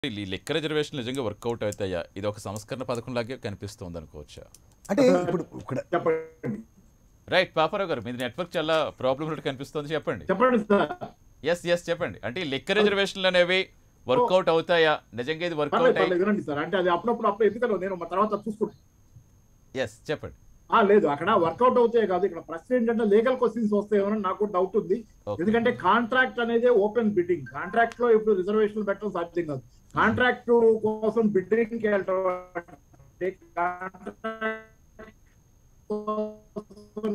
ఈ లెక్క రిజర్వేషన్ నిజంగా వర్కౌట్ అవుతాయా ఇది ఒక సంస్కరణ పథకం లాగే కనిపిస్తుంది అనుకోవచ్చా అంటే ఇప్పుడు ఇక్కడ చెప్పండి రైట్ పాపారావు గారు మీది నెట్వర్క్ చాలా ప్రాబ్లం ఉన్నట్టు కనిపిస్తుంది చెప్పండి చెప్పండి సార్ ఎస్ ఎస్ చెప్పండి అంటే ఈ లెక్క రిజర్వేషన్లు అనేవి వర్కౌట్ అవుతాయా నిజంగా ఇది పర్లేదు వర్కౌట్ పర్లేదు అయ్యి వినండి సార్ అంటే అది అప్పుడప్పుడు అప్పుడు ఎందుకనో నేను మా తర్వాత చూసుకుంటాను ఎస్ చెప్పండి ఆ లేదు అక్కడ వర్కౌట్ అవుతాయి కాదు ఇక్కడ ప్రశ్న ఏంటంటే లీగల్ క్వశ్చన్స్ వస్తాయేమో నాకు డౌట్ ఉంది Okay. ఎందుకంటే కాంట్రాక్ట్ అనేది ఓపెన్ బిడ్డింగ్ కాంట్రాక్ట్ లో ఇప్పుడు రిజర్వేషన్ పెట్టడం సాధ్యం కాదు కాంట్రాక్ట్ కోసం బిడ్డింగ్ కి వెళ్ళటం అంటే contract కోసం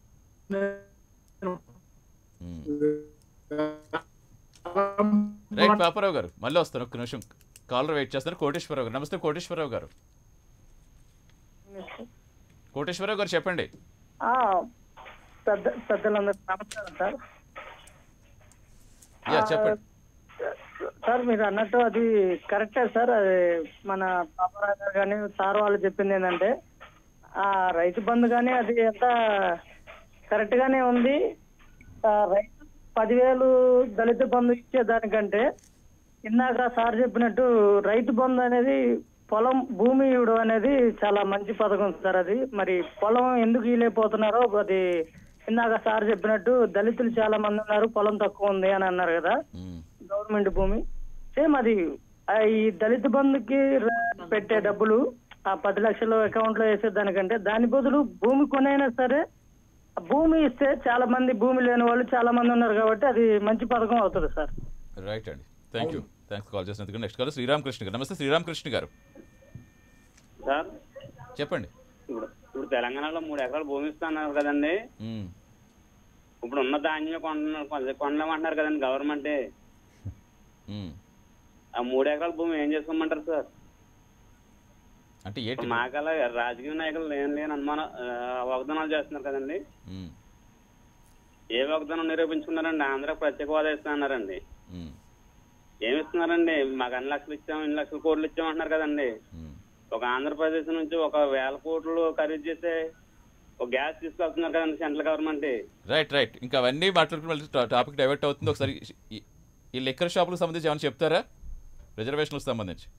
రైట్ పాపారావు గారు మళ్ళీ వస్తాను ఒక్క నిమిషం కాలర్ వెయిట్ చేస్తారు కోటేశ్వరరావు గారు నమస్తే కోటేశ్వరరావు గారు కోటేశ్వరరావు గారు చెప్పండి ఆ, పెద్ద పెద్దలందరూ నమస్కారం సార్ యా ఆ, చెప్పండి సార్ మీరు అన్నట్టు అది కరెక్టే సార్ అది మన పాపరాజు గారు కానీ సార్ వాళ్ళు చెప్పింది ఏంటంటే ఆ రైతు బంధు కానీ అది ఎంత కరెక్ట్ గానే ఉంది ఆ, రైతు పదివేలు దళిత బంధు ఇచ్చేదానికంటే ఇందాక సార్ చెప్పినట్టు రైతు బంధు అనేది పొలం భూమి ఇవ్వడం అనేది చాలా మంచి పథకం సార్ అది మరి పొలం ఎందుకు ఇలేకపోతున్నారో అది ఇందాక సార్ చెప్పినట్టు దళితులు చాలా మంది ఉన్నారు పొలం తక్కువ ఉంది అని అన్నారు కదా మ్మ్. గవర్నమెంట్ భూమి సేమ్ అది ఆ ఈ దళిత బంధుకి ర- పెట్టే డబ్బులు ఆ పది లక్షలు అకౌంట్ లో వేసే దానికంటే దాని బదులు భూమి కొనైనా సరే ఆ భూమి ఇస్తే చాలా మంది భూమి లేని వాళ్ళు చాలా మంది ఉన్నారు కాబట్టి అది మంచి పథకం అవుతుంది సార్ రైట్ అండి థ్యాంక్ యూ థ్యాంక్స్ కాల్ చేసినందుకు నెక్స్ట్ కాల్ శ్రీరామకృష్ణ గారు నమస్తే శ్రీరామకృష్ణ గారు సార్ చెప్పండి ఇప్పుడు ఇప్పుడు తెలంగాణలో మూడు ఎకరాలు భూమి ఇస్తున్నారు కదండి మ్మ్. ఇప్పుడు ఉన్న ధాన్యం కొంటున్నారు కొన- కొనలేమంటున్నారు కదండి గవర్నమెంట్ మ్మ్. ఆ మూడు ఎకరాల భూమి ఏం చేసుకోమంటారు సార్ అంటే ఏంటి మాకలా రాజకీయ నాయకులు లేని లేని అనుమానం ఆ, వాగ్దానాలు చేస్తున్నారు కదండి మ్మ్. ఏ వాగ్దానం నిరూపించుకున్నారండి ఆంధ్ర ప్రత్యేక హోదా ఇస్తున్నారండి మ్మ్. ఏమి ఇస్తున్నారండి మాకు అన్ని లక్షలు ఇచ్చాం ఇన్ని లక్షల కోట్లు ఇచ్చాం అంటున్నారు కదండి మ్మ్. ఒక ఆంధ్రప్రదేశ్ నుంచి ఒక వేల కోట్లు ఖరీదు చేసే ఒక గ్యాస్ తీసుకెళ్తున్నారు కదండి సెంట్రల్ గవర్నమెంట్ రైట్ రైట్ ఇంకా అవన్నీ మాట్లాడుకుని మళ్ళీ టా- టాపిక్ డైవర్ట్ అవుతుంది ఒకసారి ఈ- ఈ లెక్కర్ షాపులకు సంబంధించి ఏమైనా చెప్తారా రిజర్వేషన్లకు సంబంధించి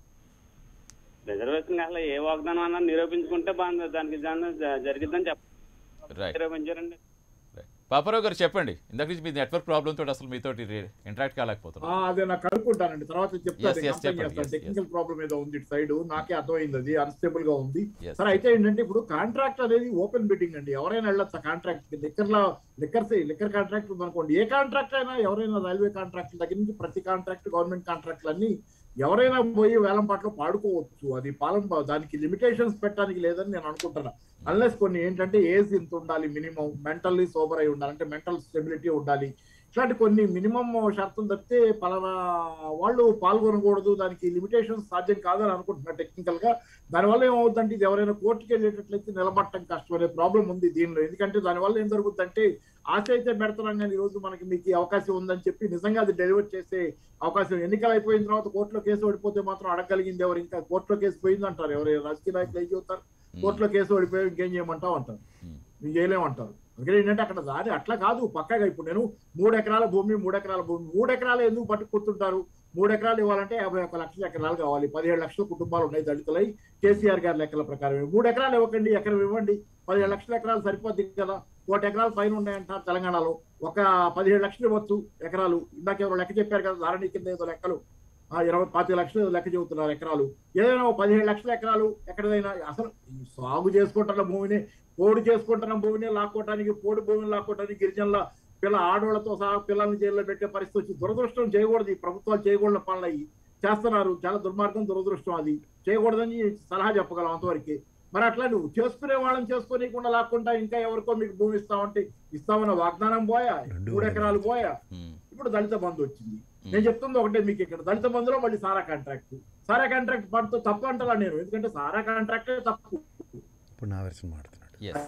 రిజర్వేషన్ అసలు ఏ వాగ్దానం అన్నా నిరూపించుకుంటే బాగుంది దానికి దాన్ని జ- జరిగిద్దని చెప్ప రైట్ నిరూపించారండి రైట్ పాపారావు గారు చెప్పండి ఇందాక నుంచి మీ నెట్వర్క్ ప్రాబ్లమ్ తోటి అసలు మీతో ఇంటరాక్ట్ ఆ, కాలేకపోతున్నాం అదే నాకు కనుక్కుంటానండి తర్వాత Yes, yes, చెప్పండి. చెప్తాను Yes, yes. టెక్నికల్ ప్రాబ్లం ఏదో ఉంది ఇటు సైడ్ నాకే అర్థమైంది అది అన్స్టేబుల్ గా ఉంది Yes. సరే అయితే ఏంటంటే ఇప్పుడు కాంట్రాక్ట్ అనేది ఓపెన్ బిడ్డింగ్ అండి ఎవరైనా వెళ్ళొచ్చు కాంట్రాక్ట్ లిక్కర్ లో లిక్కర్ లిక్కర్ కాంట్రాక్ట్ ఉందనుకోండి ఏ కాంట్రాక్ట్ అయినా ఎవరైనా రైల్వే కాంట్రాక్ట్ దగ్గర నుంచి ప్రతి కాంట్రాక్ట్ గవర్నమెంట్ కాంట్రాక్ట్లు అన్ని ఎవరైనా పోయి వేలం పాటలో పాడుకోవచ్చు అది పాలన దానికి లిమిటేషన్స్ పెట్టడానికి లేదని నేను అనుకుంటున్నా అన్లెస్ కొన్ని ఏంటంటే ఏజ్ ఇంత ఉండాలి మినిమం మెంటల్లీ సోబర్ అయి ఉండాలి అంటే మెంటల్ స్టెబిలిటీ ఉండాలి ఇట్లాంటి కొన్ని మినిమం షరతులు తప్పితే పలానా వాళ్ళు పాల్గొనకూడదు దానికి లిమిటేషన్స్ సాధ్యం కాదని అనుకుంటున్నా టెక్నికల్ గా దానివల్ల ఏమవుతుందంటే ఇది ఎవరైనా కోర్టుకి వెళ్ళేటట్లయితే నిలబడటం కష్టం అనే ప్రాబ్లం ఉంది దీనిలో ఎందుకంటే దానివల్ల ఏం జరుగుతుందంటే ఆశ అయితే పెడుతున్నాం కానీ ఈ రోజు మనకి మీకు ఈ అవకాశం ఉందని చెప్పి నిజంగా అది డెలివర్ చేసే అవకాశం ఎన్నికలు అయిపోయిన తర్వాత కోర్టులో కేసు ఓడిపోతే మాత్రం అడగలిగింది ఎవరు ఇంకా కోర్టులో కేసు పోయింది అంటారు ఎవరు రాజకీయ నాయకులు ఏం చెబుతారు కోర్టులో కేసు ఓడిపోయి ఇంకేం చేయమంటావు అంటారు మ్మ్. నువ్వు చేయలేమంటారు అందుకని ఏంటంటే అక్కడ దారి అట్లా కాదు పక్కగా ఇప్పుడు నేను మూడు ఎకరాల భూమి మూడు ఎకరాల భూమి మూడు ఎకరాలు ఎందుకు పట్టుకుంటుంటారు మూడు ఎకరాలు ఇవ్వాలంటే యాభై ఒక్క లక్షల ఎకరాలు కావాలి పదిహేడు లక్షల కుటుంబాలు ఉన్నాయి దళితులై కేసీఆర్ గారి లెక్కల ప్రకారం మూడు ఎకరాలు ఇవ్వకండి ఎకరం ఇవ్వండి పదిహేడు లక్షల ఎకరాలు సరిపోద్ది కదా కోటి ఎకరాలు పైన ఉన్నాయంటారు తెలంగాణలో ఒక పదిహేడు లక్షలు ఇవ్వచ్చు ఎకరాలు ఇందాక ఎవరో లెక్క చెప్పారు కదా ధారణి కింద ఏదో లెక్కలు ఆ ఇరవై పాతి లక్షలు ఏదో లెక్క చెబుతున్నారు ఎకరాలు ఏదైనా ఓ పదిహేడు లక్షల ఎకరాలు ఎక్కడైనా అసలు ఈ సాగు చేసుకుంటున్న భూమిని పోడు చేసుకుంటున్న భూమిని లాక్కోవటానికి పోడు భూమిని లాక్కోవటానికి గిరిజనుల పిల్ల ఆడవాళ్ళతో సహా పిల్లల్ని జైల్లో పెట్టే పరిస్థితి వచ్చి దురదృష్టం చేయకూడదు ఈ ప్రభుత్వాలు చేయకూడని పనులు అయ్యి చేస్తున్నారు చాలా దుర్మార్గం దురదృష్టం అది చేయకూడదని సలహా చెప్పగలం అంతవరకు మరి అట్లా నువ్వు చేసుకునే వాళ్ళని చేసుకోనీయకుండా లాక్కుంటా ఇంకా ఎవరికో మీకు భూమి ఇస్తామంటే ఇస్తామన్న వాగ్దానం పోయా రెండు మూడు ఎకరాలు పోయా మ్మ్. ఇప్పుడు దళిత బంధు వచ్చింది నేను చెప్తుంది ఒకటే మీకు ఇక్కడ దళిత బంధులో మళ్ళీ సారా కాంట్రాక్ట్ సారా కాంట్రాక్ట్ పడుతూ తప్పు అంటారా నేను ఎందుకంటే సారా కాంట్రాక్టే తప్పు ఇప్పుడు నా వెర్షన్ మాడుతున్నాడు ఎస్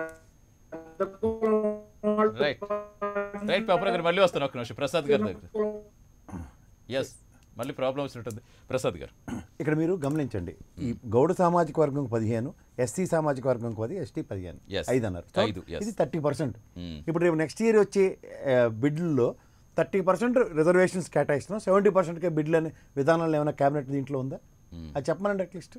Right. రైట్ పాపారావు గారు మళ్ళీ వస్తాను ఒక్క నిమిషం ప్రసాద్ గారి దగ్గర ఎస్ మళ్ళీ ప్రాబ్లం వచ్చినట్టుంది ప్రసాద్ గారు ఇక్కడ మీరు గమనించండి ఈ గౌడ సామాజిక వర్గం పదిహేను ఎస్సీ సామాజిక వర్గం పది ఎస్టీ పదిహేను Yes. ఐదు అన్నారు So, ఐదు, yes. ఇది థర్టీ పర్సెంట్ మ్మ్. ఇప్పుడు రేపు నెక్స్ట్ ఇయర్ వచ్చే బిడ్లలో థర్టీ పర్సెంట్ రిజర్వేషన్స్ కేటాయిస్తున్నాం సెవెంటీ పర్సెంట్కే బిడ్లు అనే విధానాలు ఏమైనా క్యాబినెట్ దీంట్లో ఉందా అది చెప్పమనండి అట్లీస్ట్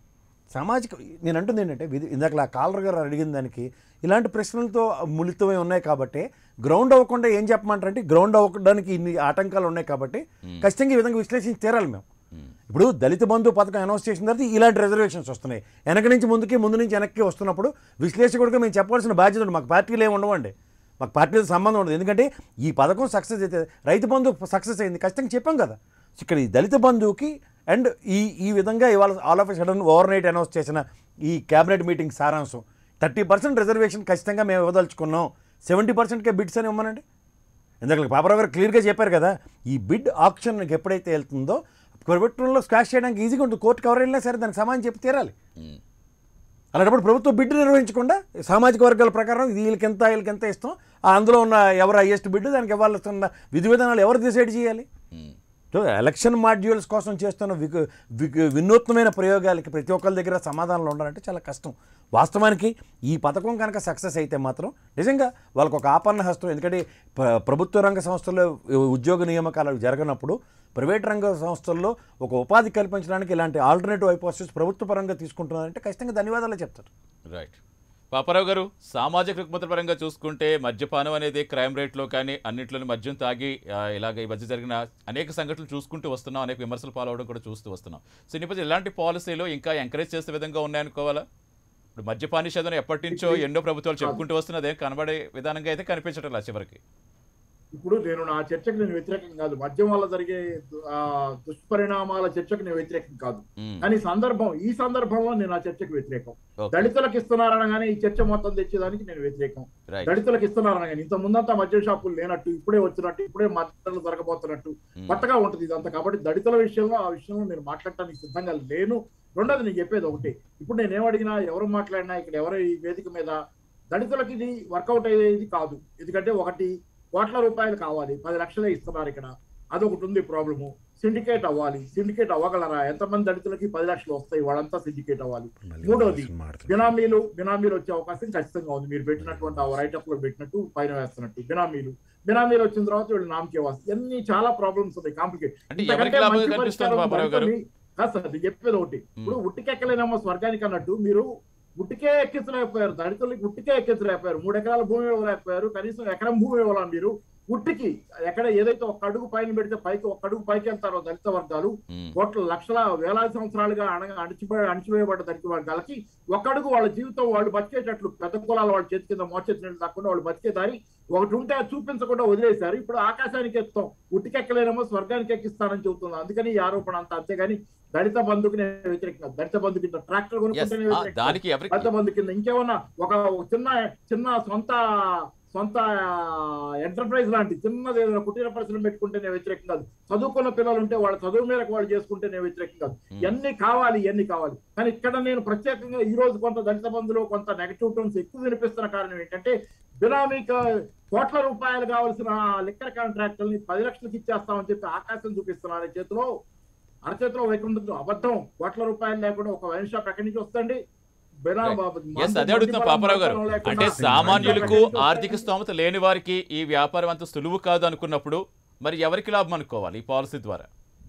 సామాజిక నేను అంటుంది ఏంటంటే విధి ఇందాక ఆ కాలర్ గారు అడిగిన దానికి ఇలాంటి ప్రశ్నలతో ములితమై ఉన్నాయి కాబట్టి గ్రౌండ్ అవ్వకుండా ఏం చెప్పమంటారంటే గ్రౌండ్ అవ్వడానికి ఇన్ని ఆటంకాలు ఉన్నాయి కాబట్టి ఖచ్చితంగా ఈ విధంగా విశ్లేషించి తీరాలి మేము ఇప్పుడు దళిత బంధు పథకం అనౌన్స్ చేసిన తర్వాత ఇలాంటి రిజర్వేషన్స్ వస్తున్నాయి వెనక నుంచి ముందుకి ముందు నుంచి వెనక్కి వస్తున్నప్పుడు విశ్లేషకుడిగా మేము చెప్పాల్సిన బాధ్యత ఉంది మాకు పార్టీలు ఏమి ఉండవండి మాకు పార్టీలతో సంబంధం ఉండదు ఎందుకంటే ఈ పథకం సక్సెస్ అయితే రైతు బంధు సక్సెస్ అయింది ఖచ్చితంగా చెప్పాం కదా ఇక్కడ ఈ దళిత బంధువుకి అండ్ ఈ ఈ విధంగా ఇవాళ all of sudden overnight announce చేసిన ఈ క్యాబినెట్ మీటింగ్ సారాంశం థర్టీ పర్సెంట్ రిజర్వేషన్ ఖచ్చితంగా మేము ఇవ్వదలుచుకున్నాం సెవెంటీ పర్సెంట్కే బిడ్స్ అని ఇవ్వమనండి ఇందాక పాపరావు గారు క్లియర్గా చెప్పారు కదా ఈ బిడ్ ఆప్షన్కి ఎప్పుడైతే వెళ్తుందో ప్రభుత్వంలో స్క్వాష్ చేయడానికి ఈజీగా ఉంటుంది కోర్టుకి ఎవరు వెళ్ళినా సరే దానికి సమానం చెప్పి తీరాలి ఉమ్. అలాంటప్పుడు ప్రభుత్వం బిడ్ నిర్వహించకుండా సామాజిక వర్గాల ప్రకారం ఇది వీళ్ళకి ఎంత వీళ్ళకి ఎంత ఇస్తాం ఆ అందులో ఉన్న ఎవరు హైయెస్ట్ బిడ్ దానికి ఇవ్వాల్సిన విధి విధానాలు ఎవరు డిసైడ్ చేయాలి ఉమ్. సో ఎలక్షన్ మాడ్యూల్స్ కోసం చేస్తున్న వికు వికు వినూత్నమైన ప్రయోగాలకి ప్రతి ఒక్కరి దగ్గర సమాధానాలు ఉండాలంటే చాలా కష్టం వాస్తవానికి ఈ పథకం కనుక సక్సెస్ అయితే మాత్రం నిజంగా వాళ్ళకు ఒక ఆపన్న హస్తం ఎందుకంటే ప్ర- ప్రభుత్వ రంగ సంస్థల్లో ఉద్యోగ నియామకాలు జరగనప్పుడు ప్రైవేట్ రంగ సంస్థల్లో ఒక ఉపాధి కల్పించడానికి ఇలాంటి ఆల్టర్నేటివ్ హైపోసిస్ ప్రభుత్వ పరంగా తీసుకుంటున్నారంటే ఖచ్చితంగా ధన్యవాదాలు చెప్తారు రైట్ పాపారావు గారు సామాజిక రుగ్మతల పరంగా చూసుకుంటే మద్యపానం అనేది క్రైమ్ రేట్లో కానీ అన్నింటిలోనూ మద్యం తాగి ఆ, ఇలాగ ఈ మధ్య జరిగిన అనేక సంఘటనలు చూసుకుంటూ వస్తున్నాం అనేక విమర్శలు పాల్గొనడం కూడా చూస్తూ వస్తున్నాం సో ఈ నేపథ్యంలో ఇలాంటి పాలసీలు ఇంకా ఎంకరేజ్ చేసే విధంగా ఉన్నాయనుకోవాలా ఇప్పుడు మద్యపాన నిషేధం ఎప్పటి నుంచో ఎన్నో ప్రభుత్వాలు చెప్పుకుంటూ వస్తున్నది ఏం కనబడే విధానంగా అయితే కనిపించడం లేదు చివరికి ఇప్పుడు నేను నా చర్చకు నేను వ్యతిరేకం కాదు మద్యం వల్ల జరిగే ఆ, దుష్పరిణామాల చర్చకు నేను వ్యతిరేకం కాదు ఉమ్, కానీ సందర్భం ఈ సందర్భంలో నేను ఆ చర్చకు వ్యతిరేకం ఓకే. దళితులకు ఇస్తున్నారనగానే ఈ చర్చ మొత్తం తెచ్చేదానికి నేను వ్యతిరేకం రైట్ దళితులకు ఇస్తున్నారనగానే ఇంత ముందంతా మద్యం షాపులు లేనట్టు ఇప్పుడే వచ్చినట్టు ఇప్పుడే మద్దతులు జరగబోతున్నట్టు ఉమ్, కొత్తగా ఉంటుంది ఇదంతా కాబట్టి దళితుల విషయంలో ఆ విషయంలో నేను మాట్లాడటానికి సిద్ధంగా లేను రెండోది నేను చెప్పేది ఒకటి ఇప్పుడు నేను ఏమడిగినా ఎవరు మాట్లాడినా ఇక్కడ ఎవరు ఈ వేదిక మీద దళితులకి ఇది వర్కౌట్ అయ్యేది కాదు ఎందుకంటే ఒకటి కోట్ల రూపాయలు కావాలి పది లక్షలే ఇస్తున్నారు ఇక్కడ అదొకటి ఉంది ప్రాబ్లము సిండికేట్ అవ్వాలి సిండికేట్ అవ్వగలరా ఎంతమంది దళితులకి పది లక్షలు వస్తాయి వాళ్ళంతా సిండికేట్ అవ్వాలి మూడోది బినామీలు బినామీలు వచ్చే అవకాశం ఖచ్చితంగా ఉంది మీరు పెట్టినటువంటి ఆ రైటప్ లో పెట్టినట్టు పైన వేస్తున్నట్టు బినామీలు బినామీలు వచ్చిన తర్వాత వీళ్ళు నామకే వస్తాయి ఇవన్నీ చాలా ప్రాబ్లమ్స్ ఉన్నాయి కాంప్లికేట్ అంటే ఎవరికి లాభంగా కనిపిస్తుంది పాపారావు గారు కాదు సార్ నేను చెప్పేది ఒకటి ఇప్పుడు ఉట్టికెక్కలేనమ్మా స్వర్గానికి అన్నట్టు మీరు ఉట్టికే ఎక్కించలేకపోయారు దళితులకి ఉట్టికే ఎక్కించలేకపోయారు మూడు ఎకరాల భూమి ఇవ్వలేకపోయారు కనీసం ఎకరం భూమి ఇవ్వాలా మీరు ఉట్టికి ఎక్కడ ఏదైతే ఒక అడుగు పైన పెడితే పైకి ఒక అడుగు పైకి వెళ్తారో దళిత వర్గాలు ఉమ్, కోట్ల లక్షల వేలాది సంవత్సరాలుగా అణ అణచిపోయి అణచివేయబడ్డ దళిత వర్గాలకి ఒక్కడుగు వాళ్ళ జీవితం వాళ్ళు బతికేటట్లు పెద్ద కులాల వాళ్ళ చేతి కింద మోచేతి నీళ్ళు తక్కువ వాళ్ళు బతికే దారి ఒకటి ఉంటే అది చూపించకుండా వదిలేశారు ఇప్పుడు ఆకాశానికి ఎత్తాం ఉట్టికెక్కలేనేమో స్వర్గానికి ఎక్కిస్తానని చెబుతుంది అందుకని ఈ ఆరోపణ అంతా అంతేగాని దళిత బంధుకి నేను వ్యతిరేకంగా దళిత బంధు కింద ట్రాక్టర్ yes. కొనుక్కుంటేనే ఆ, వ్యతిరేకం. దానికి ఎవరికి దళిత బంధు కింద ఇంకేమన్నా ఒక చిన్న చిన్న సొంత సొంత ఎంటర్ప్రైజ్ లాంటి చిన్నది ఏదైనా కుటీర పరిశ్రమ పెట్టుకుంటేనే వ్యతిరేకం కాదు చదువుకున్న పిల్లలు ఉంటే వాళ్ళ చదువు మేరకు వాళ్ళు చేసుకుంటేనే వ్యతిరేకం కాదు Hmm. ఇవన్నీ కావాలి ఇవన్నీ కావాలి కానీ ఇక్కడ నేను ప్రత్యేకంగా ఈ రోజు కొంత దళిత బంధులో కొంత నెగటివ్ టోన్స్ ఎక్కువ వినిపిస్తున్న కారణం ఏంటంటే బినామీక కోట్ల రూపాయలు కావాల్సిన లిక్కర్ కాంట్రాక్టుల్ని పది లక్షలకి ఇచ్చేస్తామని చెప్పి ఆకాశం చూపిస్తున్నారు చేతిలో అరచేతిలో వైకుంఠం అబద్ధం కోట్ల రూపాయలు లేకుండా ఒక వైన్ షాప్ ఎక్కడి నుంచి వస్తుంది బినా- ఎస్ మందు- అదే అడుగుతున్నా మందు పాపారావు గారు బలం లేకుండా అంటే వైన్ షాప్ సామాన్యులకు ఎక్కడి నుంచి ఆర్థిక వస్తుంది? స్తోమత లేని వారికి ఈ వ్యాపారం అంత సులువు కాదు అనుకున్నప్పుడు మరి ఎవరికి లాభం అనుకోవాలి ఈ పాలసీ ద్వారా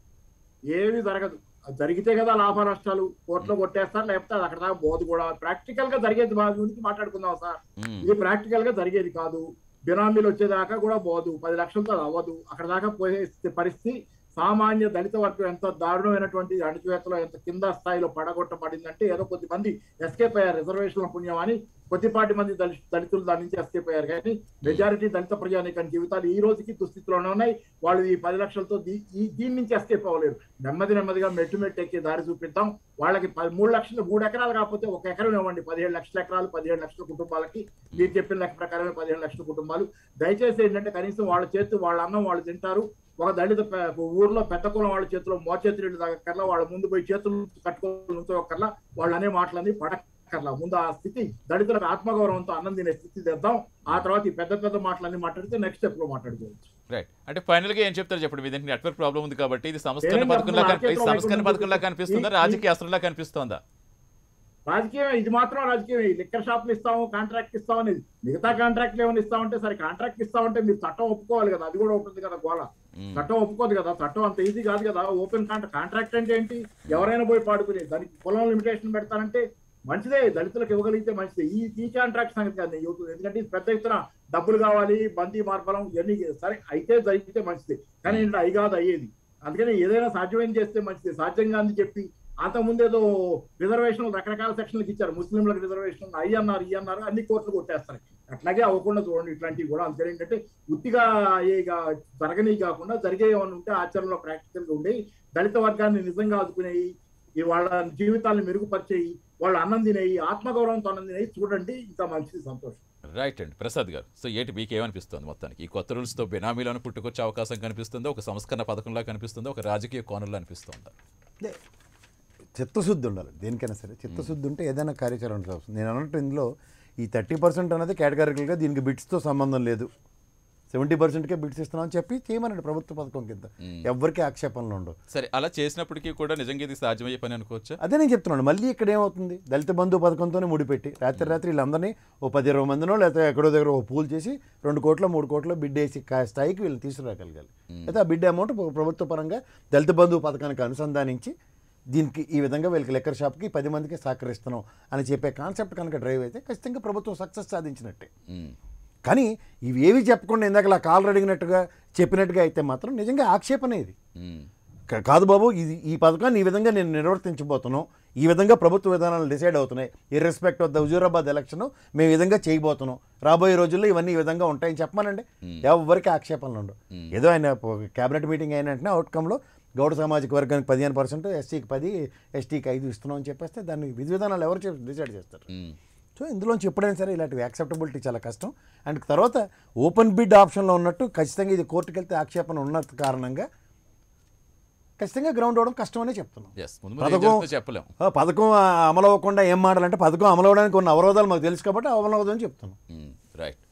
ఏమీ జరగదు అది జరిగితే కదా లాభ నష్టాలు కోర్టులో కొట్టేస్తారు లేకపోతే అది అక్కడ దాకా పోదు కూడా ప్రాక్టికల్ గా జరిగేది మా గురించి మాట్లాడుకుందాం సార్ ఉమ్, ఇది ప్రాక్టికల్ గా జరిగేది కాదు బినామీలు వచ్చేదాకా కూడా పోదు పది లక్షలతో అది అవ్వదు అక్కడ దాకా పోయే పరిస్థితి సామాన్య దళిత వర్గం ఎంత దారుణమైనటువంటి అణచివేతలో ఎంత కింద స్థాయిలో పడగొట్టబడిందంటే ఏదో కొద్ది మంది ఎస్కేప్ అయ్యారు రిజర్వేషన్ల పుణ్యం అని కొద్దిపాటి మంది దళి- దళితులు దాని నుంచి ఎస్కేప్ అయ్యారు కానీ మెజారిటీ దళిత ప్రజానికని జీవితాలు ఈ రోజుకి దుస్థితిలోనే ఉన్నాయి వాళ్ళు ఈ పది లక్షలతో దీ- ఈ దీని నుంచి ఎస్కేప్ అవ్వలేరు నెమ్మది నెమ్మదిగా మెట్టు మెట్టు ఎక్కి దారి చూపిద్దాం వాళ్ళకి పది మూడు లక్షలు మూడు ఎకరాలు కాకపోతే ఒక ఎకరం ఇవ్వండి పదిహేడు లక్షల ఎకరాలు పదిహేడు లక్షల కుటుంబాలకి మీరు చెప్పిన లెక్క ప్రకారమే పదిహేడు లక్షల కుటుంబాలు దయచేసి ఏంటంటే కనీసం వాళ్ళ చేతి వాళ్ళ అన్నం వాళ్ళు తింటారు ఒక దళిత పె- ఊర్లో పెద్ద కులం వాళ్ళ చేతిలో మోచేతి నీళ్ళు తాగక్కర్లా వాళ్ళ ముందు పోయి చేతులు కట్టుకోవాలి ఉంచక్కర్లా వాళ్ళు అనే మాటలన్నీ పడక్కర్లా ముందు ఆ స్థితి దళితులకు ఆత్మగౌరవంతో అన్నం తినే స్థితి తెద్దాం ఆ తర్వాత ఈ పెద్ద పెద్ద మాటలన్నీ మాట్లాడితే నెక్స్ట్ స్టెప్ లో మాట్లాడుకోవచ్చు రైట్ అంటే ఫైనల్ గా ఏం చెప్తారు చెప్పండి మీ దీనికి నెట్వర్క్ ప్రాబ్లం ఉంది కాబట్టి ఇది సంస్కరణ నేనేం పథకంలా చెప్తున్నా, కనిపి- ఇది నాకేం సంస్కరణ ప్రాబ్లం పథకంలా ఉంది. కనిపిస్తుందా ఈ- రాజకీయ అస్త్రంలా కనిపిస్తుందా రాజకీయం ఇది మాత్రం రాజకీయం ఈ లిక్కర్ షాపులు ఇస్తాము కాంట్రాక్ట్ ఇస్తాం అనేది మిగతా కాంట్రాక్ట్లు ఏమైనా ఇస్తామంటే సరే కాంట్రాక్ట్ ఇస్తామంటే మీరు చట్టం ఒప్పుకోవాలి కదా అది కూడా ఉంటుంది కదా గోళ మ్మ్. చట్టం ఒప్పుకోదు కదా చట్టం అంత ఈజీ కాదు కదా ఓపెన్ కాంట్రాక్ట్ కాంట్రాక్ట్ అంటే ఏంటి ఎవరైనా పోయి పాడుకునే దానికి పొలం లిమిటేషన్ పెడతారంటే మంచిదే దళితులకు ఇవ్వగలిగితే మంచిదే ఈ ఈ కాంట్రాక్ట్ సంగతి కాదు నేను చెబుతుంది ఎందుకంటే ఇది పెద్ద ఎత్తున డబ్బులు కావాలి బందీ మార్పలం ఇవన్నీ సరే అయితే జరిగితే మంచిదే కానీ ఏంటంటే అవి కాదు అయ్యేది అందుకని ఏదైనా సాధ్యమైన చేస్తే మంచిది సాధ్యం కాదని చెప్పి అంతకుముందు ఏదో రిజర్వేషన్ రకరకాల సెక్షన్లకు ఇచ్చారు ముస్లింలకు రిజర్వేషన్ అయ్యి అన్నారు ఈ అన్నారు అన్ని కోర్టులు కొట్టేస్తారు అట్లాగే అవ్వకుండా చూడండి ఇట్లాంటివి కూడా అందుకని ఏంటంటే ఉత్తిగా అయ్యేగా జరగని కాకుండా జరిగే ఏమైనా ఉంటే ఆచరణలో ప్రాక్టికల్ గా ఉండి దళిత వర్గాన్ని నిజంగా ఆదుకునేవి ఈ వాళ్ళ జీవితాలను మెరుగుపరిచేయి వాళ్ళు అన్నం తినేయి ఆత్మగౌరవంతో అన్నం తినేయి చూడండి ఇంకా మంచిది సంతోషం రైట్ అండి ప్రసాద్ గారు సో ఏంటి మీకు ఏమనిపిస్తుంది మొత్తానికి ఈ కొత్త రూల్స్తో బినామీలను పుట్టుకొచ్చే అవకాశం కనిపిస్తుందో ఒక సంస్కరణ పథకంలా కనిపిస్తుందో ఒక రాజకీయ కోణంలో అనిపిస్తుందా అదే చిత్తశుద్ధి ఉండాలి దేనికైనా సరే చిత్తశుద్ధి ఉంటే ఏదైనా కార్యాచరణ వస్తుంది నేను అన్నట్టు ఇందులో ఈ థర్టీ పర్సెంట్ అనేది కేటగారికల్గా దీనికి బిట్స్తో సంబంధం లేదు సెవెంటీ పర్సెంట్కే బిట్స్ ఇస్తున్నామని చెప్పి చేయమనండి ప్రభుత్వ పథకం కింద ఎవరికి ఆక్షేపణలు ఉండవు సరే అలా చేసినప్పటికీ కూడా నిజంగా ఇది సాధ్యమయ్యే పని అనుకోవచ్చా అదే నేను చెప్తున్నాను మళ్ళీ ఇక్కడ ఏమవుతుంది దళిత బంధు పథకంతోనే ముడిపెట్టి రాత్రి రాత్రి వీళ్ళందరినీ ఓ పది ఇరవై మందినో లేకపోతే ఎక్కడో దగ్గర ఓ పూల్ చేసి రెండు కోట్ల మూడు కోట్ల బిడ్ వేసి కా- స్థాయికి వీళ్ళని తీసుకురాగలగాలి అయితే ఆ బిడ్ అమౌంట్ ప్రభుత్వ పరంగా దళిత బంధు పథకానికి అనుసంధానించి దీనికి ఈ విధంగా వీళ్ళకి లెక్కర్ షాప్కి పది మందికి సహకరిస్తున్నాం అని చెప్పే కాన్సెప్ట్ కనుక డ్రైవ్ అయితే ఖచ్చితంగా ప్రభుత్వం సక్సెస్ సాధించినట్టే మ్మ్. కానీ ఇవి ఏవి చెప్పకుండా ఇందాక కాలు అడిగినట్టుగా చెప్పినట్టుగా అయితే మాత్రం నిజంగా ఆక్షేపణ ఇది మ్మ్. కా- కాదు బాబు ఇది ఈ పథకాన్ని ఈ విధంగా నేను నిర్వర్తించబోతున్నాం ఈ విధంగా ప్రభుత్వ విధానాలు డిసైడ్ అవుతున్నాయి irrespective of the Huzurabad election మేము ఈ విధంగా చేయబోతున్నాం రాబోయే రోజుల్లో ఇవన్నీ ఈ విధంగా ఉంటాయని చెప్పమనండి ఎవరికి ఆక్షేపణలు ఉండవు ఏదో ఆయన క్యాబినెట్ మీటింగ్ అయిన వెంటనే అవుట్కమ్లో గౌడ సామాజిక వర్గానికి పదిహేను పర్సెంట్ ఎస్సీకి పది ఎస్టీకి ఐదు ఇస్తున్నాం అని చెప్పేస్తే దాన్ని విధి విధానాలు ఎవరు చెప్- డిసైడ్ చేస్తారు మ్మ్. సో ఇందులోంచి ఎప్పుడైనా సరే ఇలాంటివి యాక్సెప్టబిలిటీ చాలా కష్టం అండ్ తర్వాత ఓపెన్ బిడ్ ఆప్షన్లో ఉన్నట్టు ఖచ్చితంగా ఇది కోర్టుకి వెళ్తే ఆక్షేపణ ఉన్న కారణంగా ఖచ్చితంగా గ్రౌండ్ అవ్వడం కష్టమనే చెప్తున్నాం ఎస్ ముందు ముందు ఏం పథకం జరుగుతుందో చెప్పలేం ఆ, పథకం ఆ, అమలు అవ్వకుండా ఏం మాడాలంటే పథకం అమలు అవ్వడానికి కొన్ని అవరోధాలు మాకు తెలుసు కాబట్టి అమలు అవ్వదని చెప్తున్నాం మ్మ్. రైట్